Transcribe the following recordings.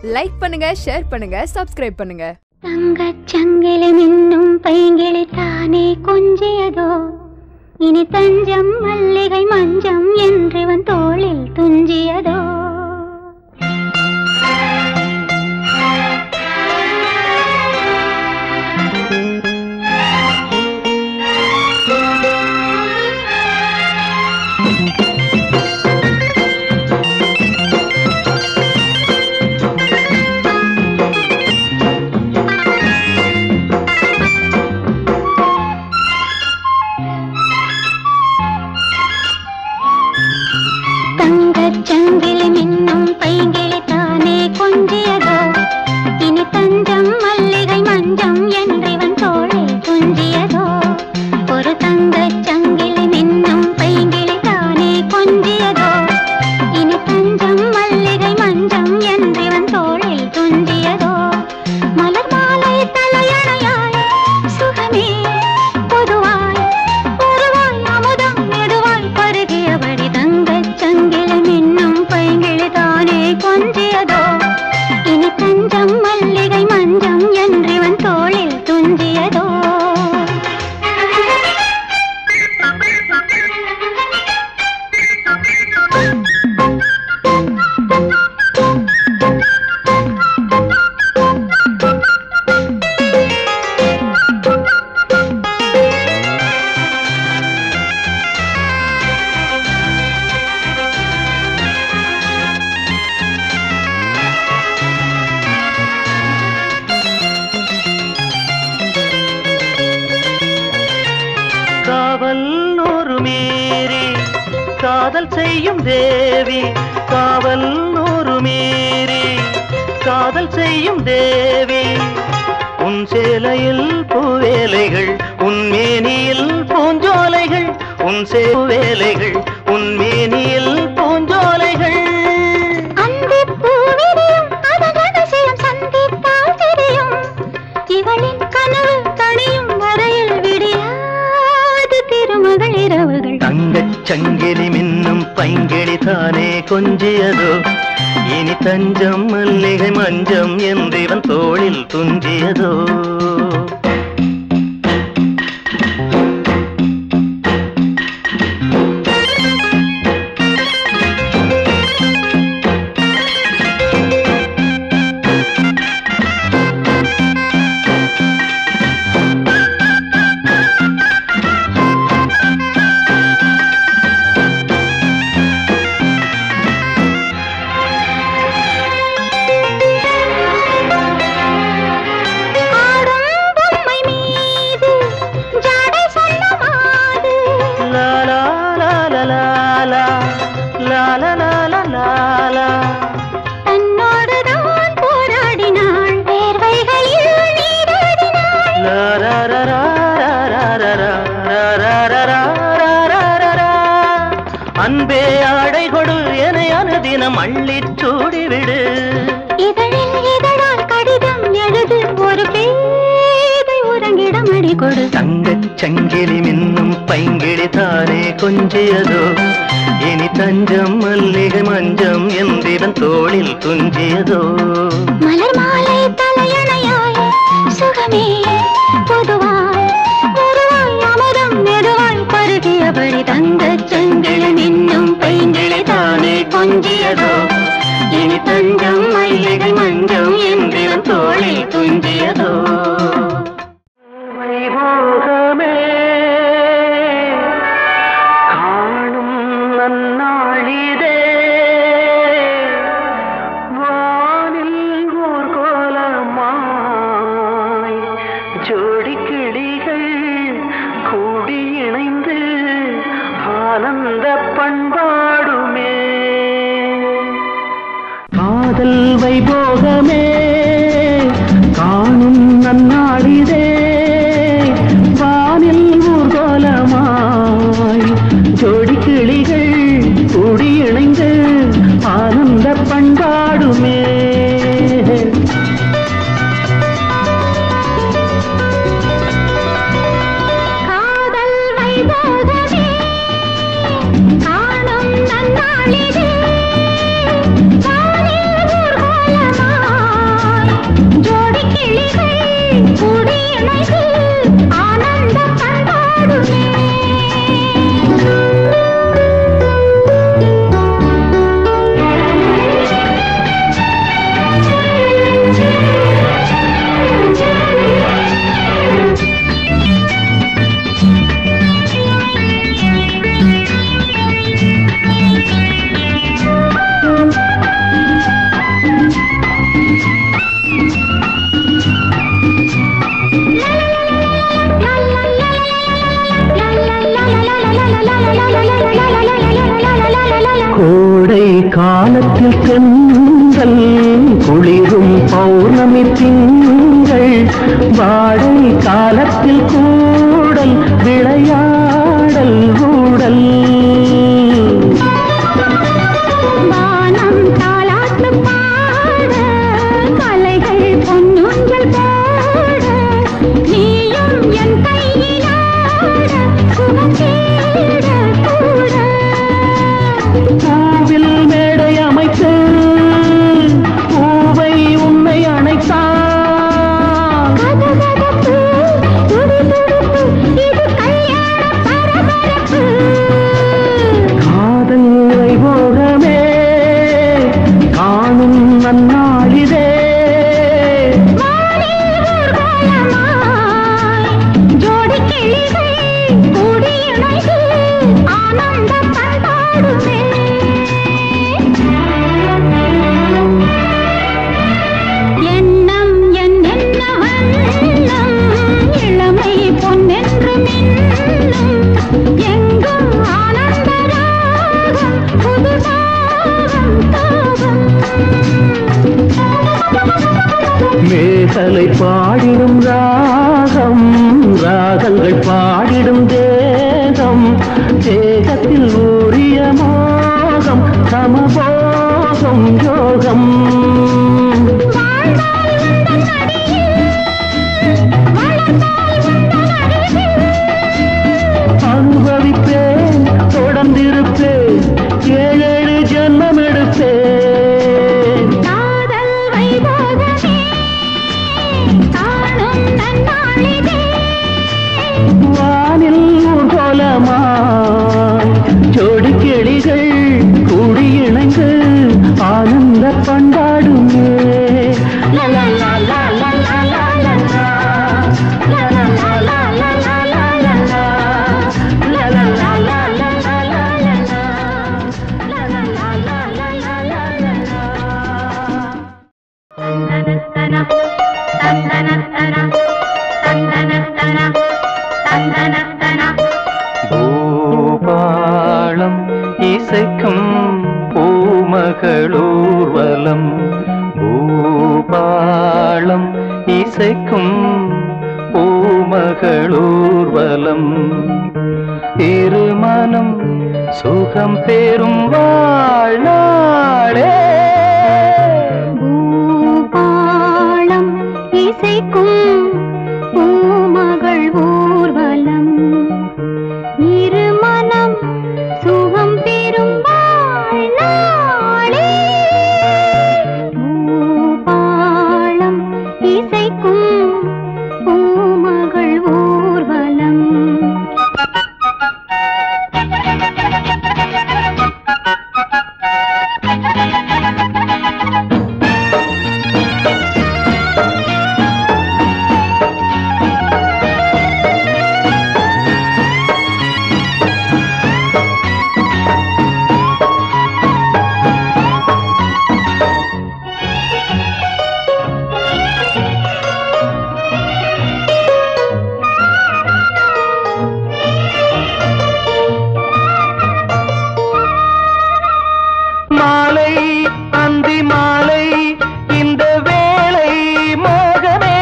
Like பண்ணுங்க share பண்ணுங்க subscribe பண்ணுங்க தங்கச் சங்கிலி மின்னும் பைங்கிளி தானே கொஞ்சியதோ இனி தஞ்சம் மல்லிகை மஞ்சம் என்றிவன் தோளில் துஞ்சியதோ தங்கச் சங்கிலி மின்னும் பைங்கிளி தானே கொஞ்சியதோ இனி தஞ்சம் மல்லிகை மஞ்சம் என்றிவன் தோளில் துஞ்சியதோ ஒரு தங்கச் சங்கிலி மின்னும் பைங்கிளி தானே கொஞ்சியதோ இனி தஞ்சம் மல்லிகை மஞ்சம் என்றிவன் தோளில் துஞ்சியதோ மலர் மாலை தலையணையாய் சுகமே பொதுவாய் ஒருவாய் அமுதம் மெதுவாய் பருகியபடி தங்கச் சங்கிலி மின்னும் பைங்கிளி தானே கொஞ்சியதோ இனி தஞ்சம் மல்லிகை மஞ்சம் என்றிவன் தோளில் துஞ்சியதோ காவல் நூறு மீறி காதல் செய்யும் தேவி காவல் நூறு மீறி காதல் செய்யும் தேவி உன் சேலையில் பூவேலைகள் உன் மேனியில் பூஞ்சோலைகள் உன் சேவேலைகள் உன் மேனியில் பூஞ்சோலைகள் அந்திப் பூவிரியும் அதன் அதிசயம் சந்தித்தால் தெரியும் இவளின் கனவு தணியும் வரையில் விடியாது திருமகள் இரவுகள் தங்கச் சங்கிலி மின்னும் பைங்கிளி தானே கொஞ்சியதோ இனி தஞ்சம் மல்லிகை மஞ்சம் என்றிவன் தோளில் துஞ்சியதோ ஆடும் பொம்மை மீது ஜாடை சொல்லமாது லா லா லா லா லா லா லா லா லா லா லா லா தன்னோடு தான் போராடினாள் வேர்வைகளில் நீராடினாள் லா ரா ரா ரா ரா ரா ரா ரா ரா ரா ரா ரா ரா ரா ரா. அன்பே ஆடை கொடு என அனுதினம் அள்ளிச் சூடிவிடு இதழில் இதழால் கடிதம் எழுது ஒரு பேதை உறங்கிடம் அடி கொடு தங்கச் சங்கிலி மின்னும் பைங்கிளி தானே கொஞ்சியதோ இனி தஞ்சம் மல்லிகை மஞ்சம் என்றிவன் தோளில் துஞ்சியதோ மலர் மாலை தலையணையாய் சுகமே பொதுவாய் ஒருவாய் அமுதம் மெதுவாய் பருகியபடி தங்கச் செங்கிழி மின்னும் பைங்கிளி தானே கொஞ்சியதோ இனி தஞ்சம் மல்லிகை மஞ்சம் என்றிவன் தோளில் துஞ்சியதோ வைபோகமே காணும் நன்னாளிதே வானில் ஊர் கோலமாய் ஜோடி கிளிகள் கூடி இணைந்து ஆனந்த பண்பாடுமே காதல் வைபோகமே காணும் நன்னாளிதே வானில் ஊர்கோலமாய் ஜோடி கிளிகள் கூடி இணைந்து ஆனந்த பண்பாடுமே காதல் வைபோகமே காணும் நன்னாளிதே வானில் ஊர்வலமாய் கோடை காலத்தில் தென்றல் குளிரும் பௌர்ணமி திங்கள் வாடை காலத்தில் கூடல் விளையாடல் ஊடல் வானம் தாலாட்டு பாட கலைகள் பொன்னொன்றல் போட நீயும் என் கையிலாட சுகம் தேட கூட பூவில் மேடை அமைத்து பூவை உன்னை அணைத்தான் கதகதப்பு, துடிதுடிப்பு, இது கல்யாண பரபரப்பு. காதல் வைபோகமே காணும் நன்னாளிதே வானில் ஊர்வலமாய், ஜோடி கிளிகள் கூடி இணைந்து ஆனந்தம் பண்பாடுமே. எண்ணம் என்னென்ன வண்ணம், இளமை பொன்னென்று மின்னும், எங்கும் ஆனந்த ராகம், புது தாகம், தாகம். மேகலை பாடிடும் ராகம் ராகங்கள் பாடிடும் தேகம் தேகத்தில் ஊறிய மோகம் சமபோகம் யோகம் வாழ்ந்தால் உந்தன் அடியில், வளர்ந்தால் உந்தன் அருகில். அனுபவிப்பேன் தொடர்ந்திருப்பேன் ஏழேழு ஜென்மம் எடுப்பேன் காதல் வைபோகமே, காணும் நன்னாளிதே. வானில் ஊர்கோலமாய் ஜோடி கிளிகள் கூடி இணைந்து ஆனந்த பண்டாடுமே லா, லா, லா, லா, லா, லா, லா, லா, லா. லா, லா, லா, லா, லா, லா, லா, லா, லா. லா, லா, லா, லா, லா, லா, லா, லா, லா. லா, லா, லா, லா, லா, லா, லா, லா. பூபாளம் இசைக்கும் பூமகளூர்வலம் பூபாளம் இசைக்கும் பூமகளூர்வலம் இருமனம் சுகம் பெறும் வாழ்நாளே பூபாளம் இசைக்கும் பூமகள் ஊர்வலம் இருமனம் சுகம் பெறும் வாழ்நாளே பூபாளம் இசைக்கும் பூமகள் ஊர்வலம் மாலை அந்தி மாலை இந்த வேளை மோகமே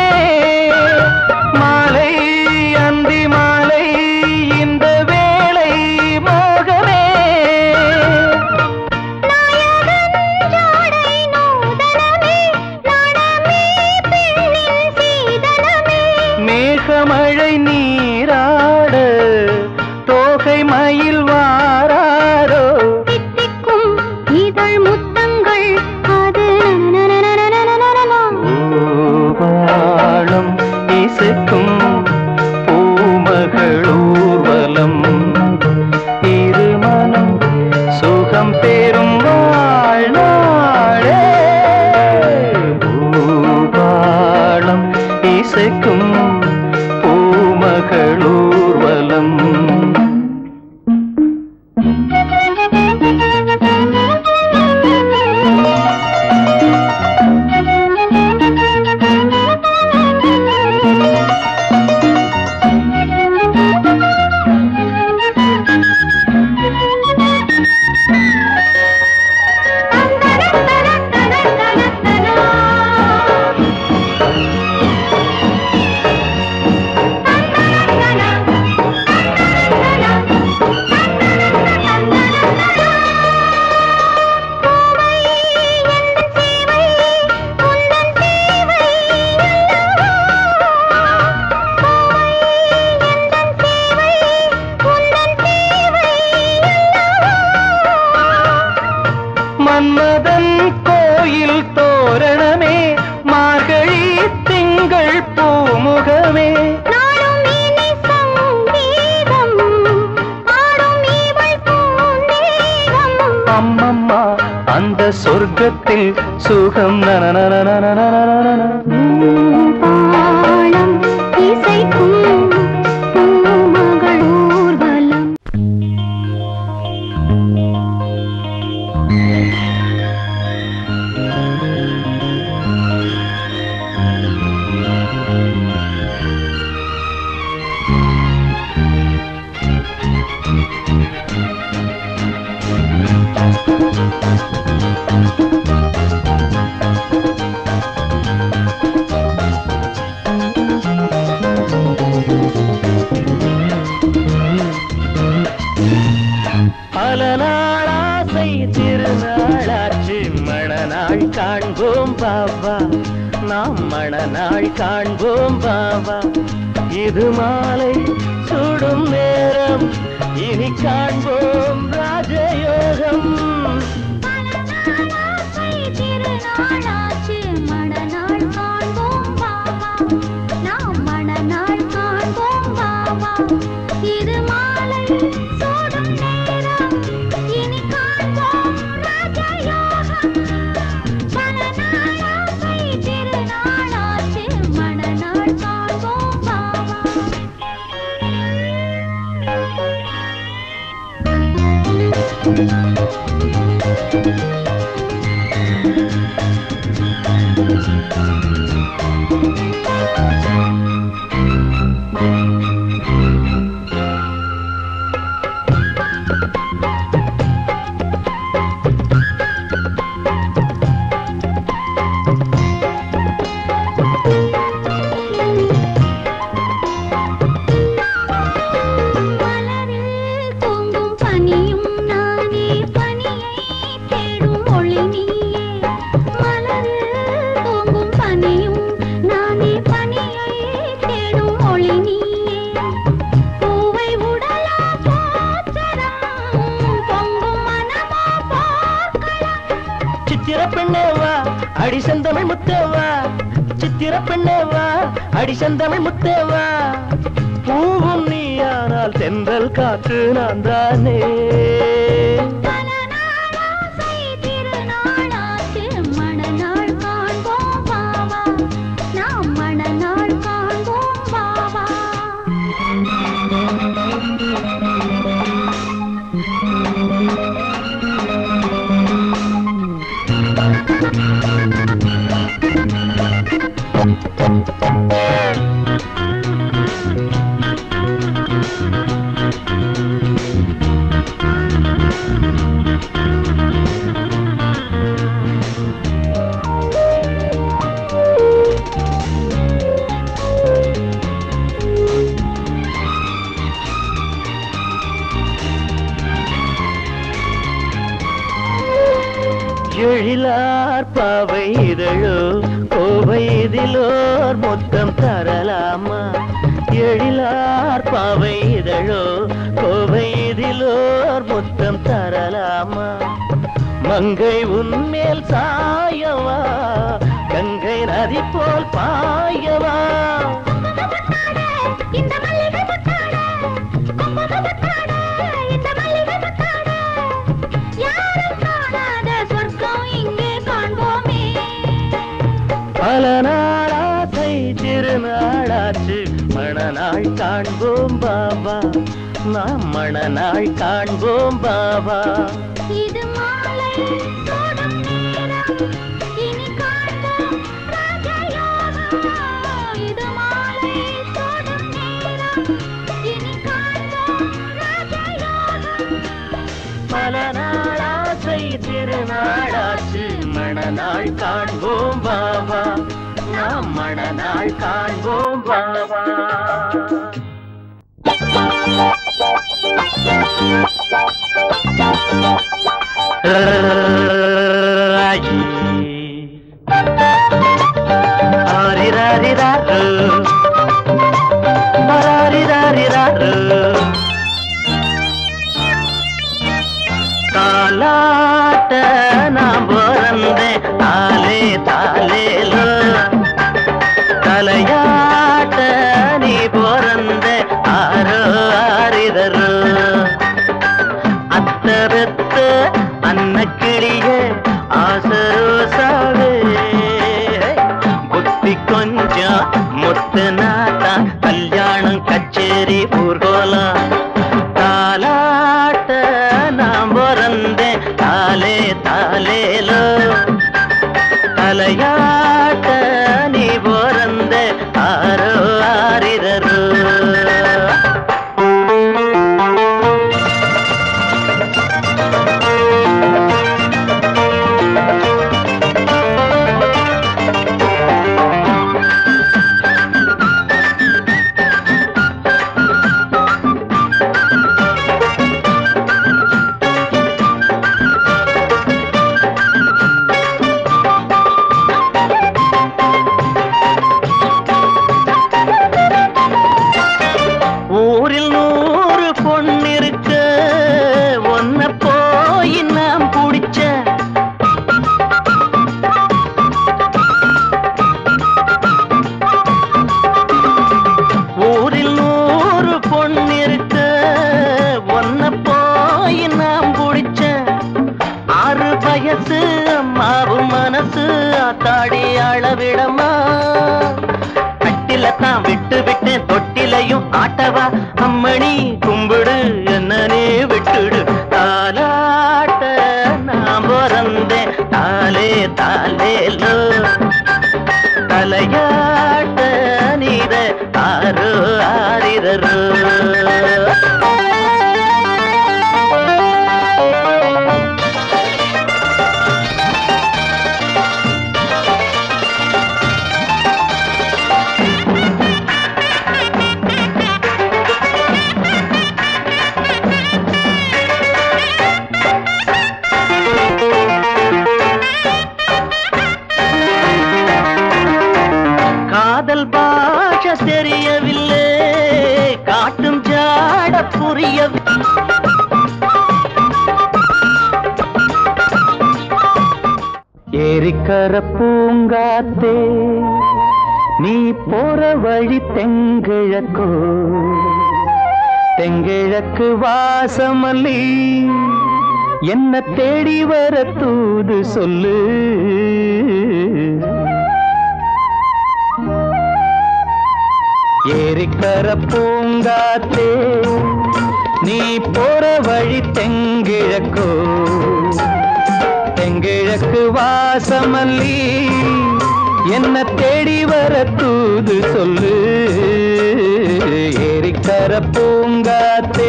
மாலை அந்தி மாலை இந்த வேளை மோகமே நாயகன் ஜாடை நூதனமே நாணமே பெண்ணின் சீதனமே மேகமழை நீராட தோகை மயில் வாராரோ தித்திக்கும் இதழ் முத்தங்கள் அது நனநனநனநனநனநன. பூபாளம் இசைக்கும் பூமகளூர்வலம் இருமனம் சுகம் பெறும் வாழ்நாளே பூபாளம் இசைக்கும் பூமகளூர்வலம் Thank you. சொர்க்கத்தில் சுகம் நனநனநனநனநனநன. பாலம் இசைக்கும் பூமகள் ஊர்வலம் பல நாள் ஆசை திருநாளாச்சு மணநாள் காண்போம் பாபா நாம் மணநாள் காண்போம் பாபா இது மாலை சுடும் நேரம் இனி காண்போம் ராஜயோகம் ஆசை திருநாளாச்சு மணநாள் காண்போம் பாவா நாம் மணநாள் காண்போம் பாவா இது மாலை சூடும் நேரம் இனி காண்போம் ராஜயோகம் பல நாள் ஆசை திருநாளாச்சு மணநாள் காண்போம் பாவா மலரில் தூங்கும் பனியும் நானே பனியை தேடும் ஒளி நீயே மலரில் தூங்கும் பனியும் நானே பனியை தேடும் ஒளி நீயே பூவை உடலா போச்சரம் பொங்கும் மனமோ போர்க்களம் சித்திர பெண்ணேவா அடி செந்தமிழ் முத்தேவா சித்திர பெண்ணேவா அடி செந்தமிழ் முத்தேவா பூவும் நீயானால் தென்றல் காற்று நான் தானே பல நாள் ஆசை திருநாளாச்சு மணநாள் காண்போம் பாவா நாம் மணநாள் காண்போம் பாவா எழிலார் பாவை இதழோ கோவை இதிலோர் மொத்தம் தரலாமா எழிலார் பாவை இதழோ கோவை இதிலோர் மொத்தம் தரலாமா மங்கை உன்மேல் சாயவா கங்கை நதி போல் பாயவா இந்த மல்லிகை முத்தாட கொம்புக முத்தாட இந்த மல்லிகை முத்தாட யாரும் காணாத சொர்க்கம் இங்கே காண்போமே பல நாளாசை திருநாளாச்சு மணநாள் காண்போம் பாபா நாம் மணநாள் காண்போம் பாபா இது மாலை சூடும் நேரம் இனி காண்போம் ராஜயோகம் இது மாலை சூடும் நேரம் இனி காண்போம் ராஜயோகம் பல நாளாசை திருநாளாச்சு மணநாள் காண்போம் பாபா நாம் மணநாள் காண்போம் பாபா ராயி. ஆரிராரிராரு. ஆராரிராரிராரு. தாலாட்ட நான் பிறந்தேன் தாலே தாலேலோ தலையாட்ட நீ பிறந்த ஆரோ ஆரிதரோ அத்தரத்த அன்னக்கிளிய விடமா கட்டில தான் விட்டு விட்டேன் தொட்டிலையும் ஆட்டவா அம்மணி கும்பிடு என்னனே விட்டுடு தாலாட்ட நான் பிறந்தேன் தாலே தாலேலோ தலையாட்ட நீத ஆரோ ஆரிரரோ காதல் பாஷ தெரியவில்லை காட்டும் ஜாட புரியவில்லை ஏரிக்கர பூங்காத்தே நீ போற வழி தெங்கிழக்கோ தெங்கிழக்கு வாசமல்லி என்ன தேடி வர தூது சொல்லு ஏரிக்கர பூங்காத்தே நீ போற வழி தெங்கிழக்கோ தெங்கிழக்கு வாசமல்லி என்ன தேடி வர தூது சொல்லு ஏரிக்கர பூங்காத்தே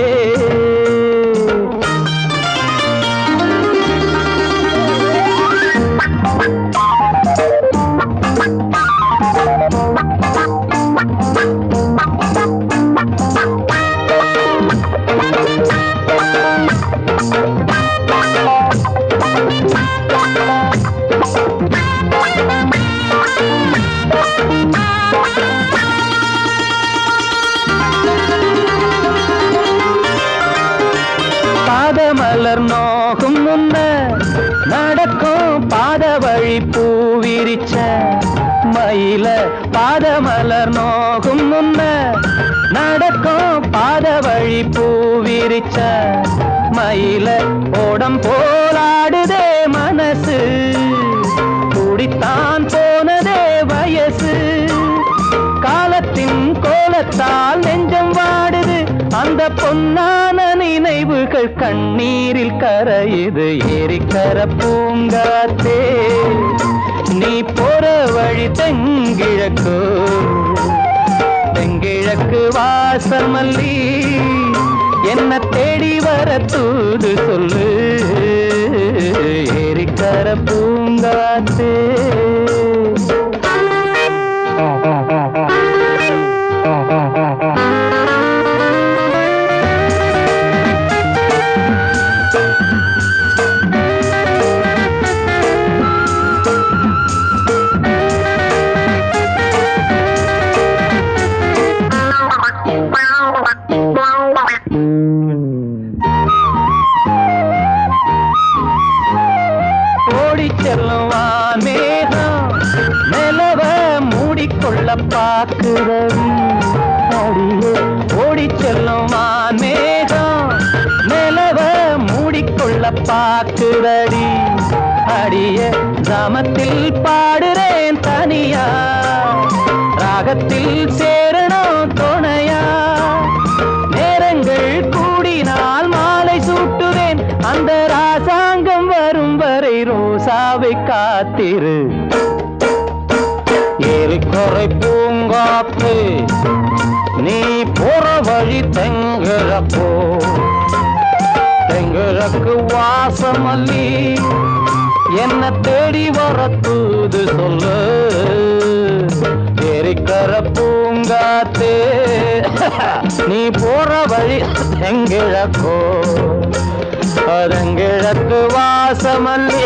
பாதமலர் நோகும் முன்ன நடக்கும் பாத வழி பூவிரிச்ச மயில பாதமலர் நோகும் முன்ன நடக்கும் பாத வழி பூவிரிச்ச மயில ஓடம் போலாடுதே மனசு குடித்தான் போனதே வயசு காலத்தின் கோலத்தால் நெஞ்சம் வாடுது அந்த பொன்னான நினைவுகள் கண்ணீரில் கரையுது ஏரிக்கர பூங்காத்தே நீ போற வழி தெங்கிழக்கு தெங்கிழக்கு வாசமல்லி என்ன தேடி வர தூது சொல்லு ஏரிக்கர பூங்காத்தே ஓடி செல்லும் வான்மேகம் நிலவ மூடிக்கொள்ள பார்க்கிறவி அடியே ஓடி செல்லும் வான்மேகம் நிலவ மூடிக்கொள்ள பார்க்கிறடி அடிய கிராமத்தில் பாடுறேன் தனியா ராகத்தில் சேரணும் துணையா நேரங்கள் கூடினால் மாலை சூட்டுவேன் அந்த ராசாங்கம் வரும் வரை ரோசாவை காத்திரு ஏரிக்கரை பூங்காத்து நீ போற வழி தெங்கிழப்போ தெங்கிழக்கு வாசமல்லி என்ன தேடி வர தூது சொல்லு ஏரிக்கர பூங்காத்தே நீ போற வழி தெங்கிழக்கோ அதங்கிழக்கு வாசமல்லி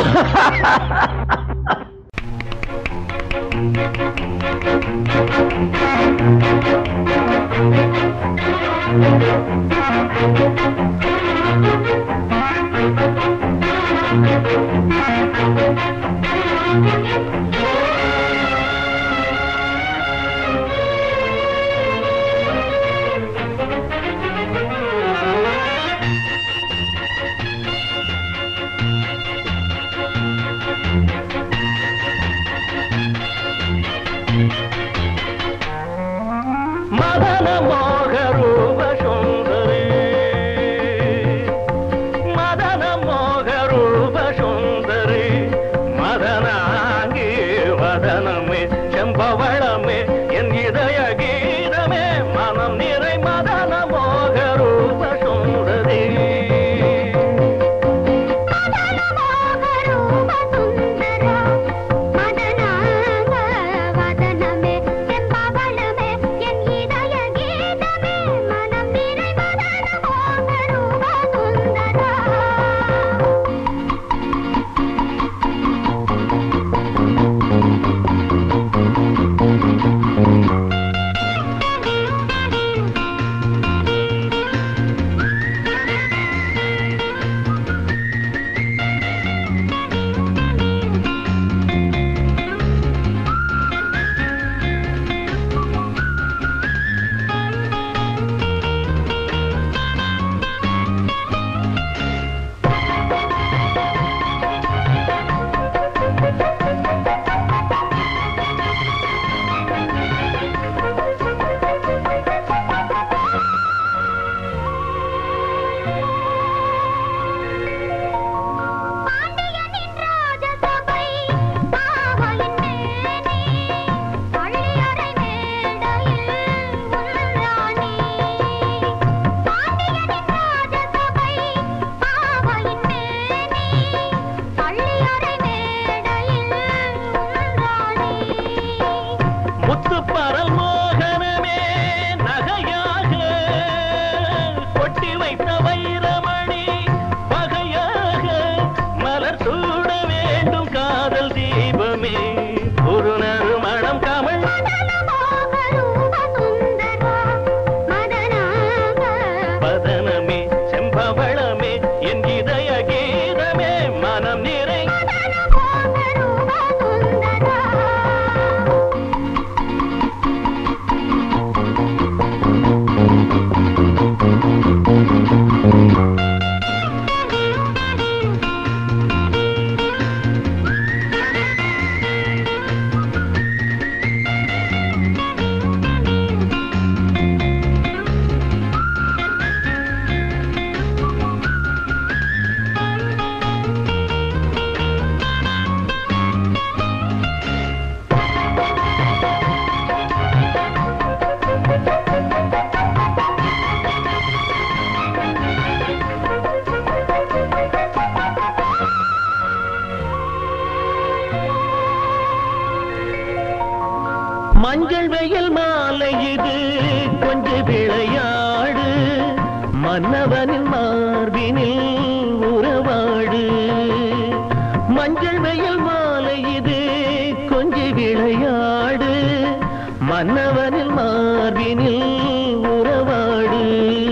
மஞ்சள் வெயில் மாலை இது கொஞ்ச விளையாடு மன்னவனின் மார்பினில் உறவாடு மஞ்சள் வெயில் மாலை இது கொஞ்ச விளையாடு மன்னவனில் மார்பினில் உறவாடு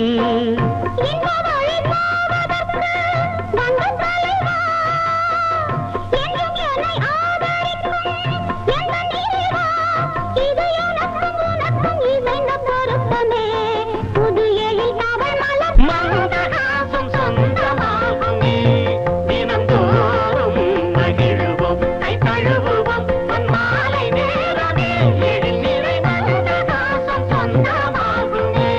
மந்தகாசம் சொந்தமாகுமே தினந்தோறும் மகிழ்வோம் கை தழுவுவோம் பொன்மாலை நேரமே எழில் நிறை மந்தகாசம் சொந்தமாகுமே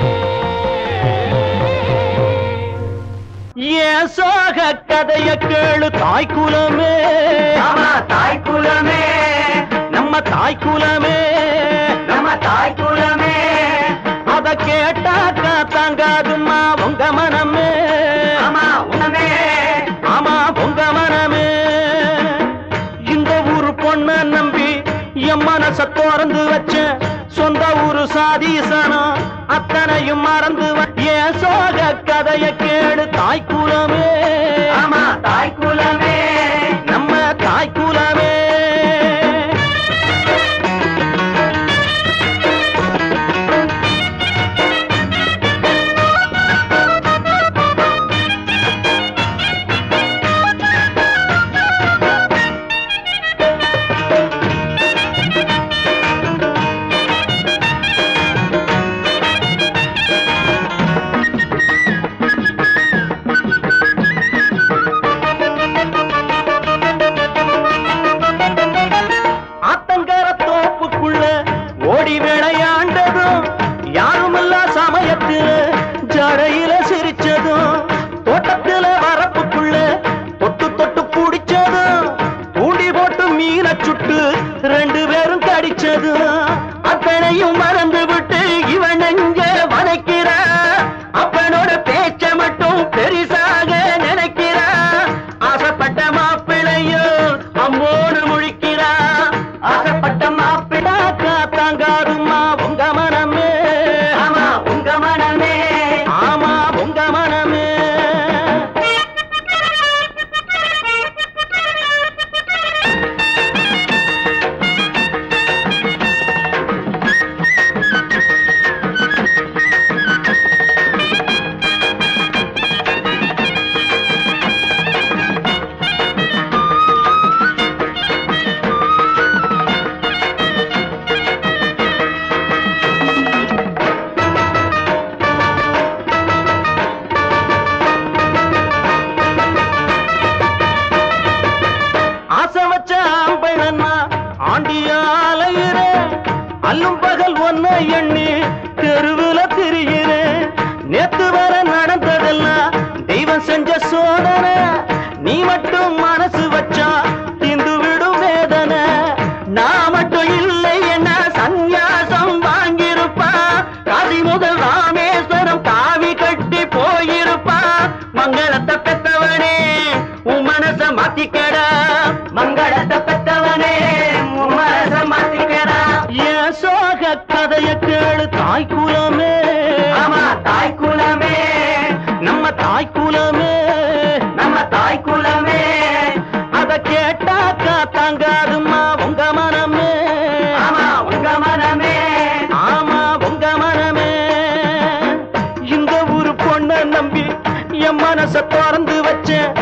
ஏன் சோக கதைய கேளு தாய் குலமே ஆமா தாய் குலமே நம்ம தாய் குலமே நம்ம தாய் குலமே அத கேட்டாக்கா தாங்காதும்மா உங்க மனமே ஆமா உணமே ஆமா உங்க மனமே இந்த ஊரு பொண்ண நம்பி என் மனச திறந்து வச்ச சொந்த ஊரு சாதீசனம் அத்தனையும் மறந்து வ- ஏன் சோக கதைய கேளு தாய் குலமே ஆமா தாய் குலமே நம்ம தாய் குலமே ஆத்தங்கர தோப்புக்குள்ள ஓடி விளையாண்டதும் யாருமில்ல சமயத்துல ஜடையில சிரிச்சதும் தோட்டத்துல வரப்புக்குள்ள தொட்டு தொட்டு பிடிச்சதும் தூண்டி போட்டு மீன சுட்டு ரெண்டு பேரும் கடிச்சதும் அத்தனையும் மறந்து விட்டு இவன் எங்க வதைக்கிற அப்பனோட பேச்ச மட்டும் பெரிசாக நினைக்கிற ஆசைப்பட்ட மாப்பிளையோ அம்மோடு முழிக்கிறா ஆசைப்பட்ட மாப்பிள்ளை தாங்காதுமா உங்க மனமே ஆமா உங்க மனமே ஆமா உங்க மனமே ஆசை வச்ச ஆம்பளன்னா ஆண்டியாலையிற அல்லும் பகல் ஒன்ன எண்ணி தெருவுல திரிகிறேன் நேத்து வர நடந்ததெல்லாம் தெய்வம் செஞ்ச சோதனை நீ மட்டும் மனசு வச்சா திந்து விடும் வேதனை நான் மட்டும் இல்லை என்ன சந்நியாசம் வாங்கியிருப்பா காசி முதல் ராமேஸ்வரம் காவி கட்டி போயிருப்பா மங்களத்தை பெத்தவனே உன் மனச மாத்திக்கடா மங்களத்தை பெற்றவனே உன் மனச மாத்திக்கடா என் சோக கதைய கேளு தாய் குலமே ஆமா தாய் குலமே நம்ம தாய் குலமே நம்ம தாய் குலமே அத கேட்டாக்கா தாங்காதும்மா உங்க மனமே ஆமா உங்க மனமே ஆமா உங்க மனமே இந்த ஊரு பொண்ண நம்பி என் மனச திறந்து வச்சேன்